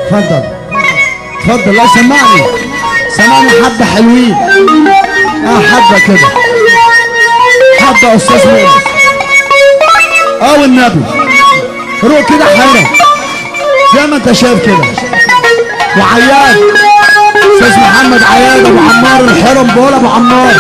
اتفضل اتفضل لا سمعني سمعني حبة حلوين اه حبة كده حبة استاذ مؤمن اه والنبي روح كده حيرة زي ما انت شايف كده وعياد استاذ محمد عياد ابو عمار الحرم بقول ابو عمار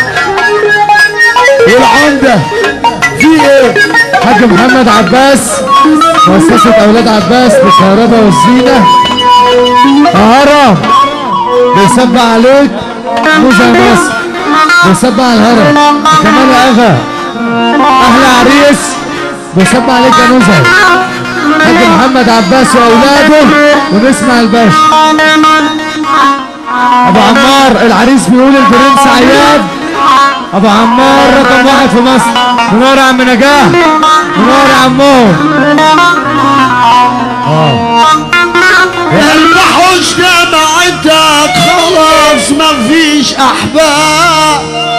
والعمدة في ايه حاج محمد عباس مؤسسة أولاد عباس للكهرباء والزينة الهرم بيسبع عليك موزة مصر بيسبع على الهرم كمان يا أغا أحلى عريس بيسبع عليك يا موزة حاج محمد عباس وأولاده ونسمع الباشا أبو عمار العريس بيقول البرنس عياد ابو عمار رقم واحد في مصر منور يا عم نجاح منور يا عمو البحوش دمعتك خلاص مفيش احباب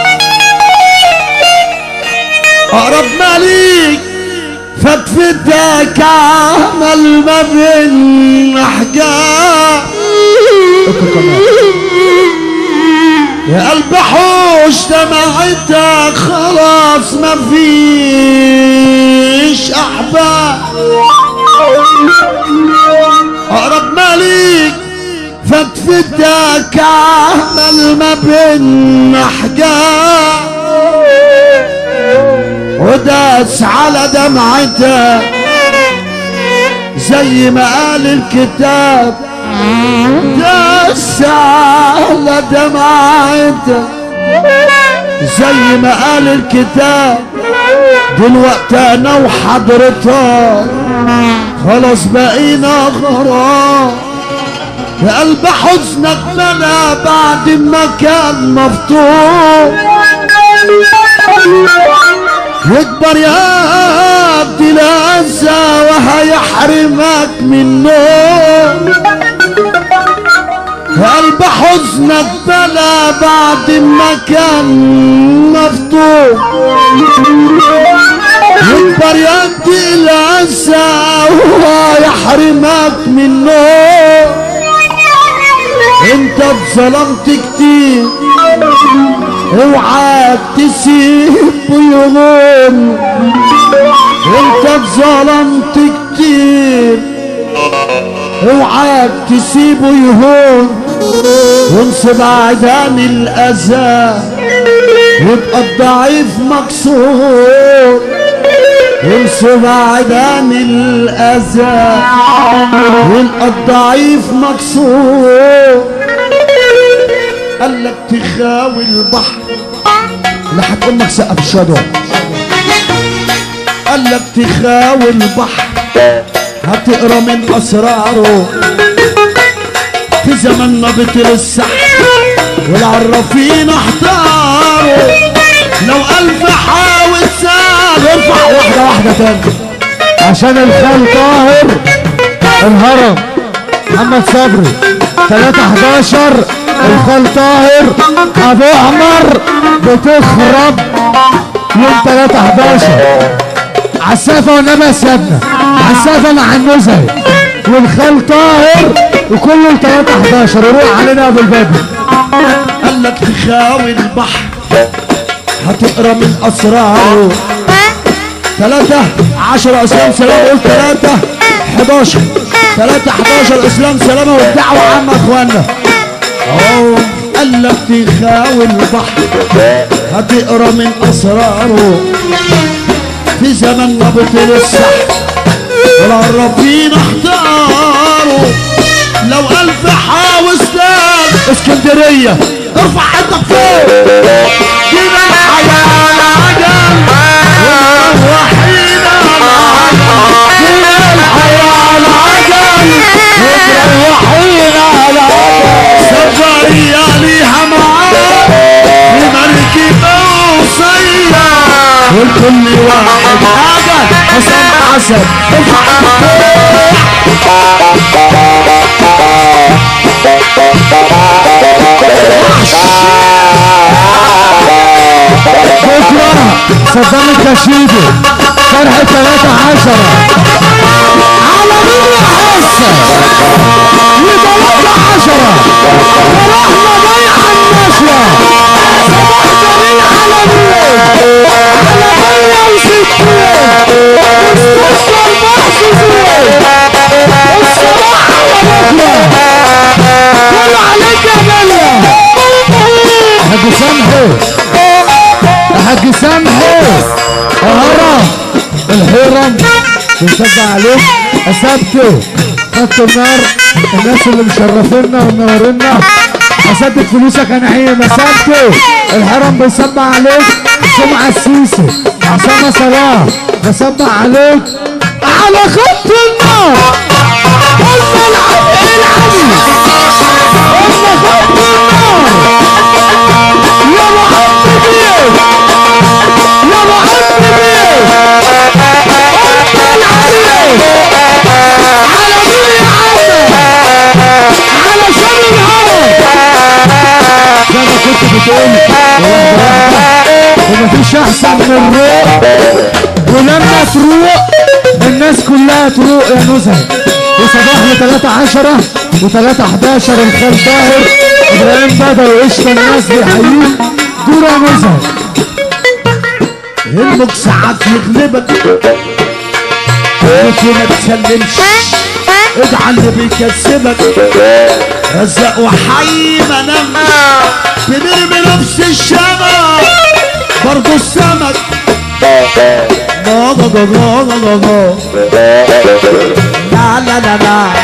اقرب ماليك فتفتك عمل ما بين احجاب يا قلب حوش دمعتك خلاص مفيش احباب اقرب ماليك فتفتك عمل ما بين احجاب وداس على دمعتك زي ما قال الكتاب داس على دمعتك زي ما قال الكتاب دلوقتي انا وحضرتك خلاص بقينا غرام يا قلب حزنك بلا بعد ما كان مفتوح يكبر يا عبد الأسى وهيحرمك من النوم قلب حزنك بلا بعد ما كان مفتوح يكبر يا عبد الأسى وهيحرمك من النوم انت اتظلمت كتير اوعى تسيب يغون انت اتظلمت كتير اوعى تسيبه يهون وانصب عدان الاذى يبقى الضعيف مكسور وانصب عدان الاذى يبقى الضعيف مكسور قال لك تخاوي البحر لا هتقول لك سقف الشهداء قال لك تخاوي البحر هتقرا من اسراره في زماننا بطل السحر والعرافين احتاروا لو الف حاول سال ارفع واحده واحده تاني عشان الخال طاهر الهرم محمد صبري 3 11 الخال طاهر ابو عمر بتخرب يوم 3 11 عسافه والنبي سيبنا عسافه مع النزهه والخال طاهر وكله 3 11 وروح علينا ابو البدر قال لك تخاوي البحر هتقرا من اسراره ثلاثة عشرة اسلام سلامة قول ثلاثة 11 ثلاثة 11 اسلام سلامة والدعوة عامة اخوانا اهو قال لك تخاوي البحر هتقرا من اسراره في زماننا بطل السحر والعرافين احتاروا لو الف حاوس لك اسكندريه ارفع ايدك فوق كده الحياه العجل والروحين العجل كده الحياه العجل والروحين العجل سفريه ليها معاد في مركبه وصيه والكل واحد عجل حسن عسل ارفع ايدك بكره صدام الكشيفي فرحه 3 10 على مين يا حسن عشرة ورحنا ضيعة النشوة صباح جميل على مين على مية وستين مستشفى البحث زين الصباح على بكرة كله عليك يا بلة حاج سامحي يا حاج سامحي الهرم الهرم بنصب عليك اسابته خدت النار الناس اللي مشرفينا ومنورينا اسدد فلوسك انا حين اسابته الهرم بيصب عليك سمعة السيسي عصام صلاح بصب عليك على خط النار قلنا العب العبي قلنا خط النار يا معبد بيه يا معبد بيه قلنا العريس على مين يا عم على شان الهرم زي ما كنت بتقول ومفيش احسن من الروق ولما تروق الناس كلها تروق يا نزهه وصباح ل 3 10 و 3 11 الخال طاهر ابراهيم بدر وقشطه الناس بيحييك دور يا نزهه همك ساعات يغلبك وفي ما تسلمش ادعى اللي بيكسبك رزق وحي ما نمش بنرمي نفس الشمع برضو السمك لا لا لا لا لا لا لا لا لا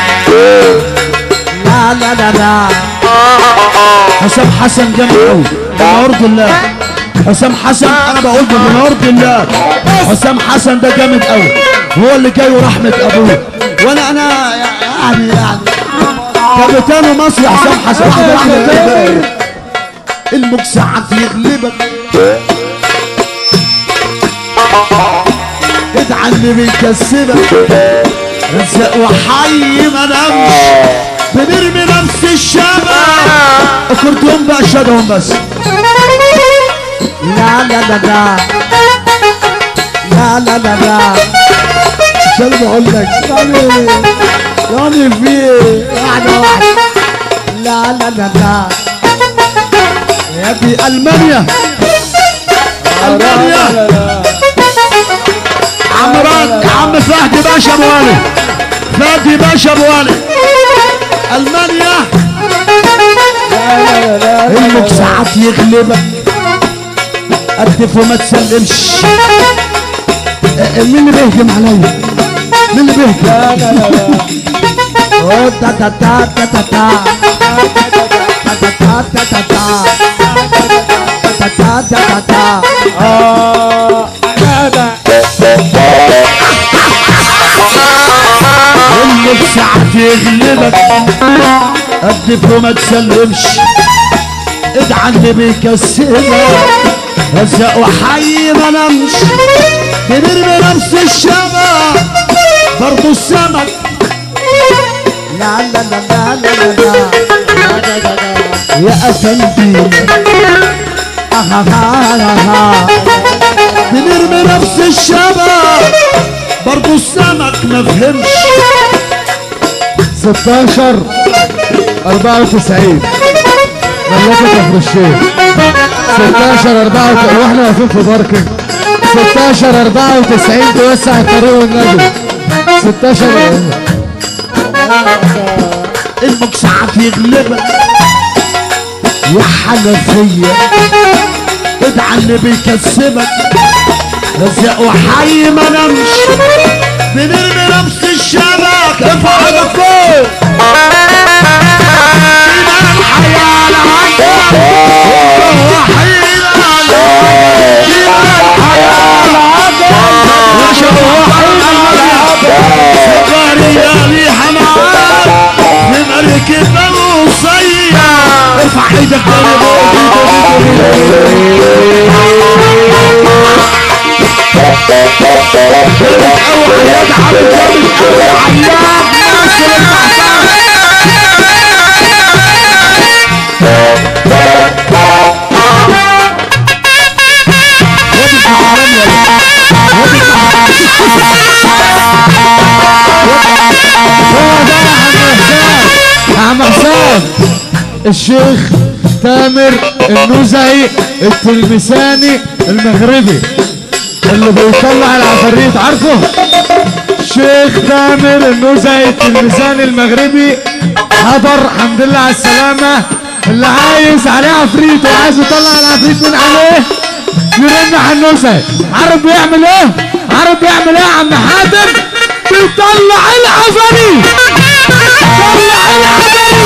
لا لا لا لا حسام حسن جامد قوي بنور الله حسام حسن انا بقول بنور الله حسام حسن ده جامد قوي هو اللي جاي ورحمه ابوه وانا انا يعني يعني كابتن مصر حسام حسن المكسعات يغلبك ادعى اللي بيكسبك رزق وحي ما نمش بنرمي نفس الشمع اكرتهم بقى شادهم بس لا لا لا لا لا لا لا لا عشان بقول لك يعني يعني في واحدة واحدة لا لا لا لا يا ابني المانيا المانيا عمران يا عم فهدي باشا ابو علي فهدي باشا ابو علي المانيا امك ساعات يغلبك قدف وما تسلمش آه، مين اللي بيهجم عليا مين اللي بيهجم لا لا لا لا تا تا تا تا تا تا تا تا تا تا تا تا تا تا تا امك ساعات يغلبك قدف وما تسلمش ادعى اللي بيكسبك رزق وحي ما نمش بنرمي نفس الشمع برضو السمك لا لا لا لا لا لا لا يا افندي آها ها ها بنرمي نفس الشمع برضو السمك ما فهمش 16 94 مملكة كفر الشيخ 16 94 واحنا واقفين في باركنج 16 94 توسع الطريق والنبي 16 المكسعات يغلبك يا حنفية ادعى اللي بيكسبك رزق وحي ما نمش بنرمي نفس الشبك ارفع ايدك فوق فينا الحياة العجب وحينا فينا الحياة العجب وحينا سفرية لي حمام في مركب وصية ارفع ايدك تاني فوق اوعى يا عم جامد قوي عياد ناصر المحترم وادي الحرام يا وادي هو ده يا عم حسام يا عم حسام الآن الشيخ تامر النزعي التلمساني المغربي اللي بيطلع العفاريت عارفه شيخ تامر النزعي التلمساني المغربي حضر الحمد لله على السلامة اللي عايز عليه عفريت وعايز يطلع العفريت من عليه يرن على النزعي عارف بيعمل ايه؟ عارف بيعمل ايه يا عم حاتم؟ بيطلع العفاريت طلع العفاريت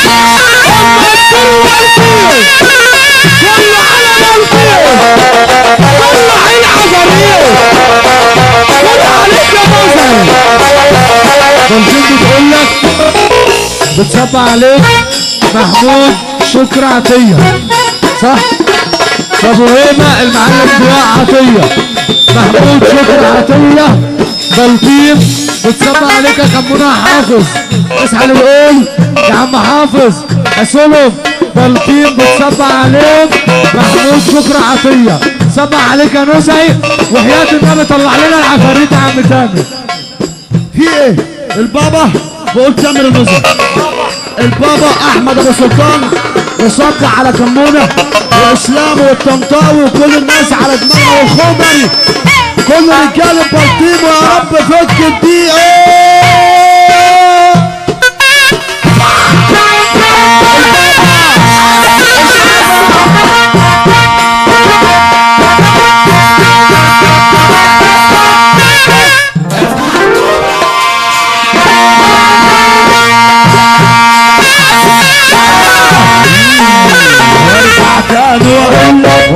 طلع على الأرضية طلع العفاريت طلع عليك يا موسى بلجين بتقول لك بتصبع عليك محمود شكر عطية صح؟ ابو هيمة المعلم ضياء عطية محمود شكر عطية بلطيم بتصبع عليك يا خمونة حافظ اصحى للقول يا عم حافظ اسولف بلطيم بتصبع عليك محمود شكر عطية صبع عليك يا نزعي وحياة النبي طلع لنا العفاريت يا عم تامر في ايه البابا بقول تامر النزل البابا احمد ابو سلطان يصدق على كمونه واسلام والطنطاوي وكل الناس على دماغه وخمري كل رجال البلطيم ويا رب فك الدقيقه